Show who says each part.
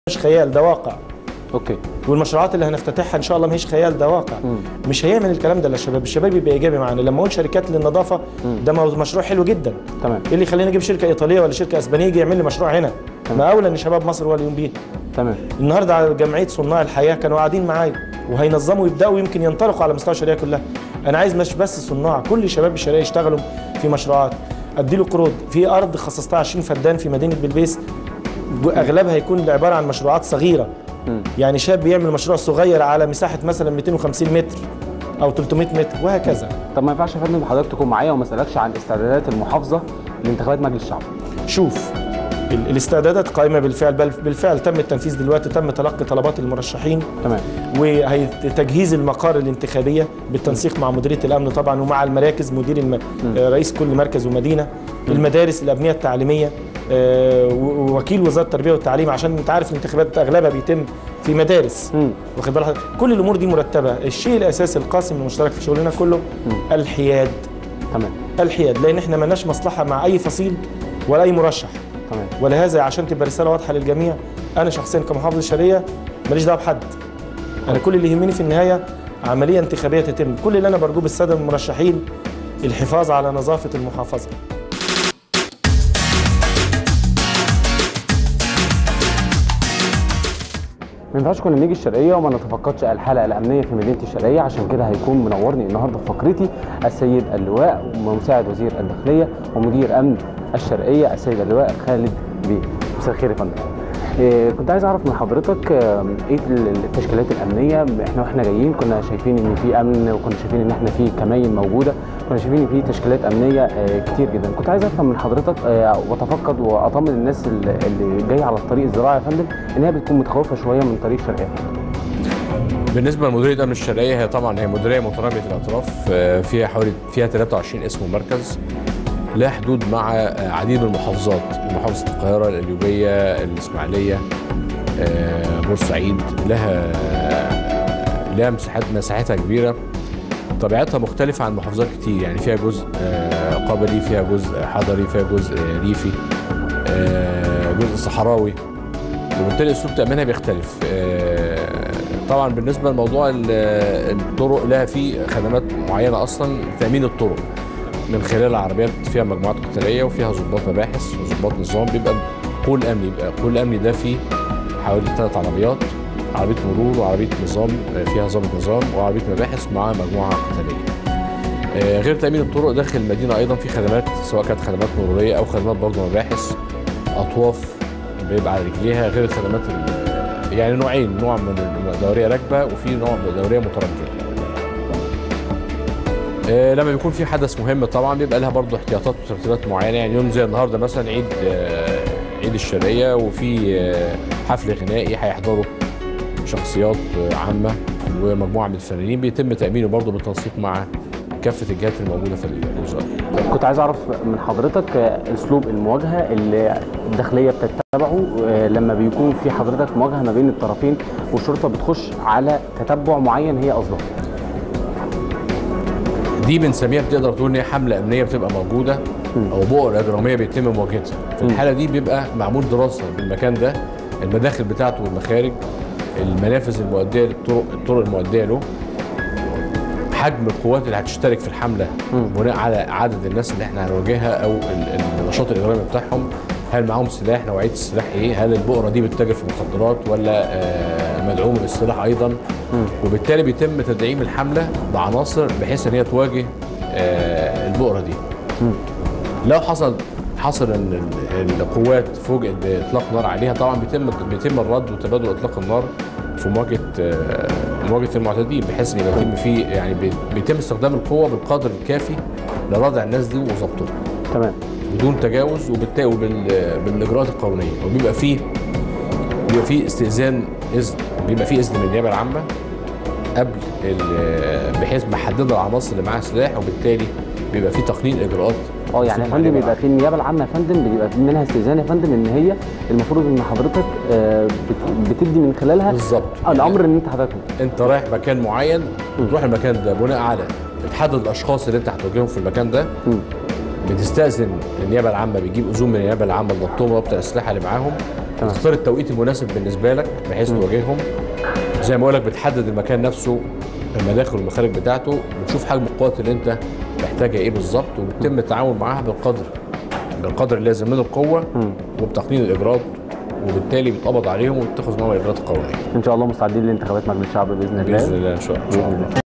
Speaker 1: مش خيال ده واقع
Speaker 2: اوكي
Speaker 1: والمشروعات اللي هنفتتحها ان شاء الله ما هيش خيال ده واقع
Speaker 2: مم.
Speaker 1: مش هيعمل الكلام ده للشباب الشباب يبقى ايجابي معانا لما اقول شركات للنظافه ده مو- مشروع حلو جدا
Speaker 2: تمام
Speaker 1: ايه اللي يخليني اجيب شركه ايطاليه ولا شركه اسبانيه يجي يعمل لي مشروع هنا ما اولى ان شباب مصر هو اللي يقوم بيه
Speaker 2: تمام
Speaker 1: النهارده على جمعيه صناع الحياه كانوا قاعدين معايا وهينظموا يبداوا يمكن ينطلقوا على مستوى الشركه كلها انا عايز مش بس صناع كل شباب الشركه يشتغلوا في مشروعات اديله قروض في ارض خصصتها 20 فدان في مدينه بلبيس اغلبها يكون عباره عن مشروعات صغيره
Speaker 2: مم.
Speaker 1: يعني شاب يعمل مشروع صغير على مساحه مثلا 250 متر او 300 متر وهكذا
Speaker 2: طب ما ينفعش يا فندم حضرتك تكون معايا وما اسالكش عن استعدادات المحافظه لانتخابات مجلس الشعب
Speaker 1: شوف ال- الاستعدادات قائمه بالفعل بل بالفعل تم التنفيذ دلوقتي تم تلقي طلبات المرشحين
Speaker 2: تمام
Speaker 1: وتجهيز المقار الانتخابيه بالتنسيق مع مديريه الامن طبعا ومع المراكز مدير الم... آه، رئيس كل مركز ومدينه المدارس الابنيه التعليميه آه، و- ووكيل وزاره التربيه والتعليم عشان انت عارف الانتخابات اغلبها بيتم في مدارس
Speaker 2: مم.
Speaker 1: واخد بالك كل الامور دي مرتبه الشيء الاساسي القاسم المشترك في شغلنا كله الحياد
Speaker 2: تمام
Speaker 1: الحياد لان احنا مالناش مصلحه مع اي فصيل ولا اي مرشح
Speaker 2: تمام
Speaker 1: ولهذا عشان تبقى رساله واضحه للجميع انا شخصيا كمحافظ الشرقيه ماليش دعوه بحد انا كل اللي يهمني في النهايه عمليه انتخابيه تتم كل اللي انا برجوه بالساده المرشحين الحفاظ على نظافه المحافظه
Speaker 2: ما ينفعش كنا نيجي الشرقيه وما نتفقدش الحلقه الامنيه في مدينه الشرقيه عشان كده هيكون منورني النهارده في فقرتي السيد اللواء مساعد وزير الداخليه ومدير امن الشرقيه السيد اللواء خالد بيه مساء الخير يا فندم إيه كنت عايز اعرف من حضرتك آم، ايه التشكيلات الامنيه احنا واحنا جايين كنا شايفين ان في امن وكنا شايفين ان احنا في كمائن موجوده كنا شايفين ان في تشكيلات امنيه آه، كتير جدا كنت عايز افهم من حضرتك آه، واتفقد واطمن الناس اللي اللي جايه على الطريق الزراعي يا فندم ان هي بتكون متخوفه شويه من طريق شرقيه
Speaker 3: بالنسبه لمديريه امن الشرقيه هي طبعا هي مديريه متراميه الاطراف آه، فيها حوالي فيها 23 اسم ومركز لها حدود مع آه، عديد من المحافظات محافظه القاهره القليوبيه الاسماعيليه آه، بورسعيد لها لها مساحات مساحتها كبيره طبيعتها مختلفة عن محافظات كتير يعني فيها جزء آه، قبلي فيها جزء حضري فيها جزء آه، ريفي آه، جزء صحراوي وبالتالي اسلوب تامينها بيختلف آه، طبعا بالنسبه لموضوع ال- الطرق لها في خدمات معينه اصلا تامين الطرق من خلال عربيات فيها مجموعات قتاليه وفيها ضباط مباحث وضباط نظام بيبقى قول امني يبقى قول امني ده فيه حوالي ثلاث عربيات عربيه مرور وعربيه نظام آه، فيها ضابط نظام وعربيه مباحث مع مجموعه قتاليه آه، غير تامين الطرق داخل المدينه ايضا في خدمات سواء كانت خدمات مروريه او خدمات برضه مباحث اطواف بيبقى على رجليها غير الخدمات ال- يعني نوعين نوع من الدوريه راكبه وفي نوع من الدوريه متردده آه، لما بيكون في حدث مهم طبعا بيبقى لها برضه احتياطات وترتيبات معينه يعني يوم زي النهارده مثلا عيد آه، عيد الشرقيه وفي آه، حفل غنائي هيحضروا شخصيات آه، عامه ومجموعه من الفنانين بيتم تامينه برضه بالتنسيق مع كافه الجهات الموجوده في الوزاره
Speaker 2: كنت عايز اعرف من حضرتك آه، اسلوب المواجهه اللي الداخليه بتتبعه آه، لما بيكون في حضرتك مواجهه ما بين الطرفين والشرطه بتخش على تتبع معين هي قصدها
Speaker 3: دي بنسميها بتقدر تقول ان هي حمله امنيه بتبقى موجوده او بؤر اجراميه بيتم مواجهتها في الحاله دي بيبقى معمول دراسه بالمكان ده المداخل بتاعته والمخارج المنافذ المؤديه للطرق الطرق المؤديه له حجم القوات اللي هتشترك في الحمله بناء على عدد الناس اللي احنا هنواجهها او ال- النشاط الاجرامي بتاعهم هل معاهم سلاح نوعيه السلاح ايه هل البؤره دي بتتاجر في مخدرات ولا آه، مدعومه بالسلاح ايضا وبالتالي بيتم تدعيم الحمله بعناصر بحيث ان هي تواجه آه، البؤره دي لو حصل حصل ان ال- القوات فوجئت باطلاق نار عليها طبعا بيتم بيتم الرد وتبادل اطلاق النار في مواجهه آه، مواجهه المعتدين بحيث ان يبقى يتم فيه يعني بي- بيتم استخدام القوه بالقدر الكافي لردع الناس دي وضبطهم
Speaker 2: تمام
Speaker 3: بدون تجاوز وبالتالي وبال بالاجراءات القانونيه وبيبقى فيه بيبقى فيه استئذان اذن بيبقى فيه اذن من النيابه العامه قبل ال- بحيث محدده العناصر اللي معاها سلاح وبالتالي بيبقى فيه تقنين اجراءات
Speaker 2: اه يعني يا
Speaker 3: مسؤول
Speaker 2: فندم
Speaker 3: عليها
Speaker 2: بيبقى في النيابه العامه يا فندم بيبقى في منها استئذان يا فندم ان هي المفروض ان حضرتك آه، بت- بتدي من خلالها
Speaker 3: بالظبط.
Speaker 2: آه، الامر ان انت حضرتك
Speaker 3: انت رايح مكان معين وتروح المكان ده بناء على بتحدد الاشخاص اللي انت هتواجههم في المكان ده
Speaker 2: مم.
Speaker 3: بتستاذن النيابه العامه بيجيب اذون من النيابه العامه لضبطهم وربط الاسلحه اللي معاهم
Speaker 2: تمام.
Speaker 3: تختار التوقيت المناسب بالنسبه لك بحيث تواجههم زي ما بقول لك بتحدد المكان نفسه المداخل والمخارج بتاعته بتشوف حجم القوات اللي انت محتاجها ايه بالظبط وبيتم التعامل معاها بالقدر بالقدر اللازم من القوه وبتقنين الاجراءات وبالتالي بيتقبض عليهم وبتاخذ معاهم الاجراءات القانونيه
Speaker 2: ان شاء الله مستعدين لانتخابات مجلس الشعب باذن الله
Speaker 3: باذن الله ان شاء الله
Speaker 2: باذن الله